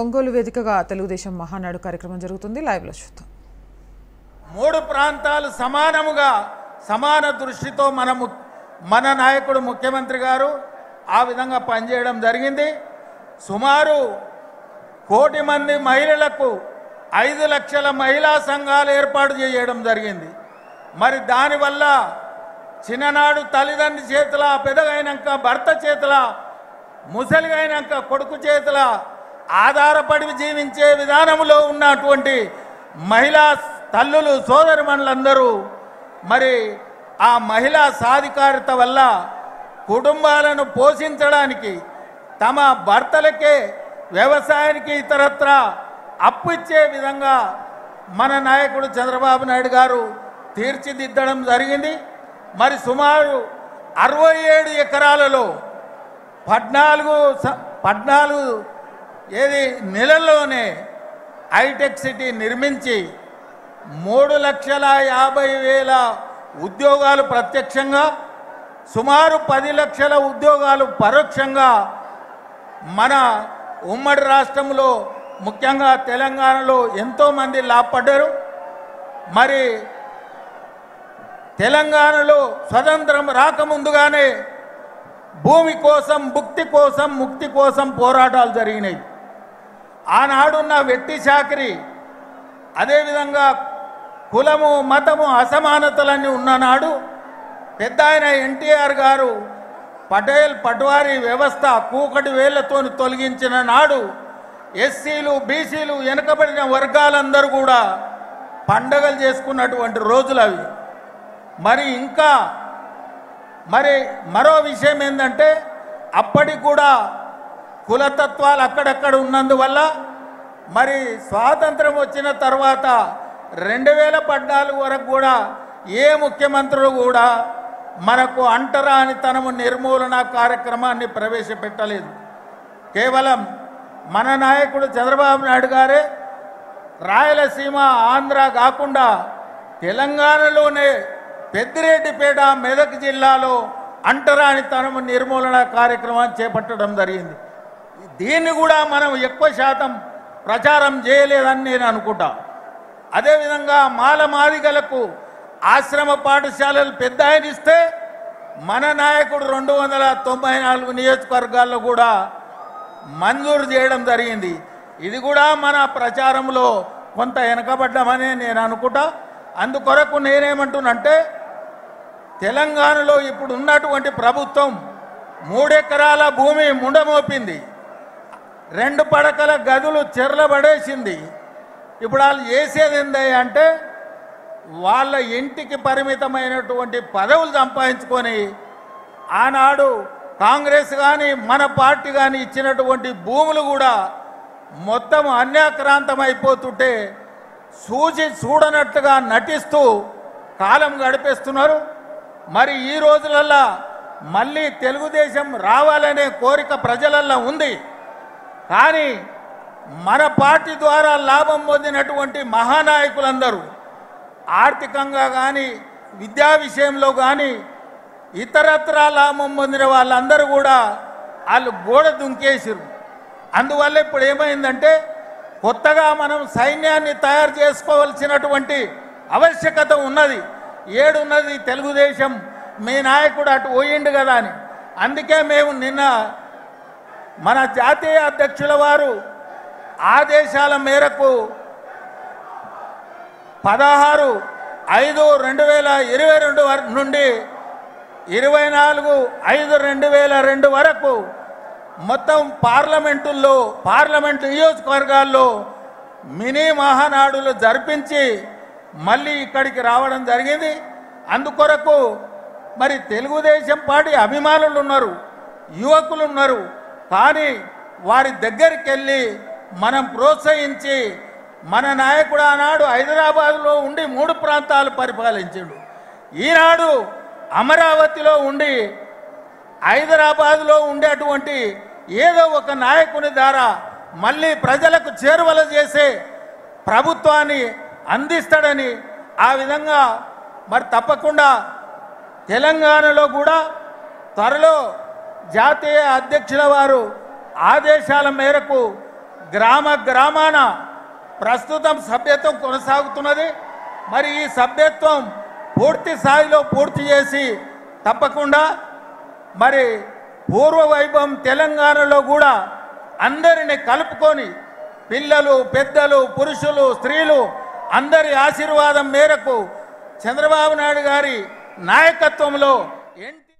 ఒంగోలు వేదికగా తెలుగుదేశం మహానాడు కార్యక్రమం జరుగుతుంది లైవ్లో చూద్దాం మూడు ప్రాంతాలు సమానముగా సమాన దృష్టితో మన ము- మన నాయకుడు ముఖ్యమంత్రి గారు ఆ విధంగా పనిచేయడం జరిగింది సుమారు కోటి మంది మహిళలకు ఐదు లక్షల మహిళా సంఘాలు ఏర్పాటు చేయడం జరిగింది మరి దానివల్ల చిన్ననాడు తల్లిదండ్రి చేతుల పెదగైనాక భర్త చేతుల ముసలిగైనాక కొడుకు చేతుల ఆధారపడి జీవించే విధానంలో ఉన్నటువంటి మహిళా తల్లులు సోదరిమణులందరూ మరి ఆ మహిళా సాధికారత వల్ల కుటుంబాలను పోషించడానికి తమ భర్తలకే వ్యవసాయానికి ఇతరత్ర అప్పు ఇచ్చే విధంగా మన నాయకుడు చంద్రబాబు నాయుడు గారు తీర్చిదిద్దడం జరిగింది మరి సుమారు అరవై ఏడు ఎకరాలలో పద్నాలుగు స- పద్నాలుగు ఏది నెలల్లోనే హైటెక్ సిటీ నిర్మించి మూడు లక్షల యాభై వేల ఉద్యోగాలు ప్రత్యక్షంగా సుమారు పది లక్షల ఉద్యోగాలు పరోక్షంగా మన ఉమ్మడి రాష్ట్రంలో ముఖ్యంగా తెలంగాణలో ఎంతోమంది లాభపడ్డారు మరి తెలంగాణలో స్వతంత్రం రాకముందుగానే భూమి కోసం భుక్తి కోసం ముక్తి కోసం పోరాటాలు జరిగినాయి ఆనాడున్న వెట్టి చాకరి అదేవిధంగా కులము మతము అసమానతలన్నీ ఉన్ననాడు పెద్ద ఆయన ఎన్టీఆర్ గారు పటేల్ పట్వారీ వ్యవస్థ కూకటి వేళ్లతోని తొలగించిన నాడు ఎస్సీలు బీసీలు వెనుకబడిన వర్గాలందరూ కూడా పండగలు చేసుకున్నటువంటి రోజులు అవి మరి ఇంకా మరి మరో విషయం ఏంటంటే అప్పటికి కూడా కులతత్వాలు అక్కడక్కడ ఉన్నందువల్ల మరి స్వాతంత్రం వచ్చిన తర్వాత రెండు వేల పద్నాలుగు వరకు కూడా ఏ ముఖ్యమంత్రులు కూడా మనకు అంటరానితనము నిర్మూలన కార్యక్రమాన్ని ప్రవేశపెట్టలేదు కేవలం మన నాయకుడు చంద్రబాబు నాయుడు గారే రాయలసీమ ఆంధ్ర కాకుండా తెలంగాణలోనే పెద్దిరెడ్డిపేట మెదక్ జిల్లాలో అంటరానితనం నిర్మూలన కార్యక్రమాన్ని చేపట్టడం జరిగింది దీన్ని కూడా మనం ఎక్కువ శాతం ప్రచారం చేయలేదని నేను అనుకుంటా అదేవిధంగా మాల మాదిగలకు ఆశ్రమ పాఠశాలలు పెద్ద ఆయన ఇస్తే మన నాయకుడు రెండు వందల తొంభై నాలుగు నియోజకవర్గాల్లో కూడా మంజూరు చేయడం జరిగింది ఇది కూడా మన ప్రచారంలో కొంత వెనకబడ్డామని నేను అనుకుంటా అందుకొరకు నేనేమంటున్నంటే తెలంగాణలో ఇప్పుడు ఉన్నటువంటి ప్రభుత్వం మూడెకరాల భూమి ముండమోపింది రెండు పడకల గదులు చెర్లబడేసింది ఇప్పుడు వాళ్ళు చేసేది ఏంది అంటే వాళ్ళ ఇంటికి పరిమితమైనటువంటి పదవులు సంపాదించుకొని ఆనాడు కాంగ్రెస్ కానీ మన పార్టీ కానీ ఇచ్చినటువంటి భూములు కూడా మొత్తం అన్యాక్రాంతం అయిపోతుంటే చూసి చూడనట్టుగా నటిస్తూ కాలం గడిపేస్తున్నారు మరి ఈ రోజులల్లా మళ్ళీ తెలుగుదేశం రావాలనే కోరిక ప్రజలల్లో ఉంది కానీ మన పార్టీ ద్వారా లాభం పొందినటువంటి మహానాయకులందరూ ఆర్థికంగా కానీ విద్యా విషయంలో కానీ ఇతరత్ర లాభం పొందిన వాళ్ళందరూ కూడా వాళ్ళు గోడ దుంకేసారు అందువల్ల ఇప్పుడు ఏమైందంటే కొత్తగా మనం సైన్యాన్ని తయారు చేసుకోవాల్సినటువంటి ఆవశ్యకత ఉన్నది ఏడున్నది తెలుగుదేశం మీ నాయకుడు అటు పోయిండు కదా అని అందుకే మేము నిన్న మన జాతీయ అధ్యక్షుల వారు ఆదేశాల మేరకు పదహారు ఐదు రెండు వేల ఇరవై రెండు వర- నుండి ఇరవై నాలుగు ఐదు రెండు వేల రెండు వరకు మొత్తం పార్లమెంటుల్లో పార్లమెంటు నియోజకవర్గాల్లో మినీ మహానాడులు జరిపించి మళ్ళీ ఇక్కడికి రావడం జరిగింది అందుకొరకు మరి తెలుగుదేశం పార్టీ అభిమానులు ఉన్నారు యువకులు ఉన్నారు కానీ వారి దగ్గరికి వెళ్ళి మనం ప్రోత్సహించి మన నాయకుడు ఆనాడు హైదరాబాద్లో ఉండి మూడు ప్రాంతాలు పరిపాలించాడు ఈనాడు అమరావతిలో ఉండి హైదరాబాద్లో ఉండేటువంటి ఏదో ఒక నాయకుని ద్వారా మళ్ళీ ప్రజలకు చేరువల చేసే ప్రభుత్వాన్ని అందిస్తాడని ఆ విధంగా మరి తప్పకుండా తెలంగాణలో కూడా త్వరలో జాతీయ అధ్యక్షుల వారు ఆదేశాల మేరకు గ్రామ గ్రామాన ప్రస్తుతం సభ్యత్వం కొనసాగుతున్నది మరి ఈ సభ్యత్వం పూర్తి స్థాయిలో పూర్తి చేసి తప్పకుండా మరి పూర్వ వైభవం తెలంగాణలో కూడా అందరిని కలుపుకొని పిల్లలు పెద్దలు పురుషులు స్త్రీలు అందరి ఆశీర్వాదం మేరకు చంద్రబాబు నాయుడు గారి నాయకత్వంలో ఎన్టీ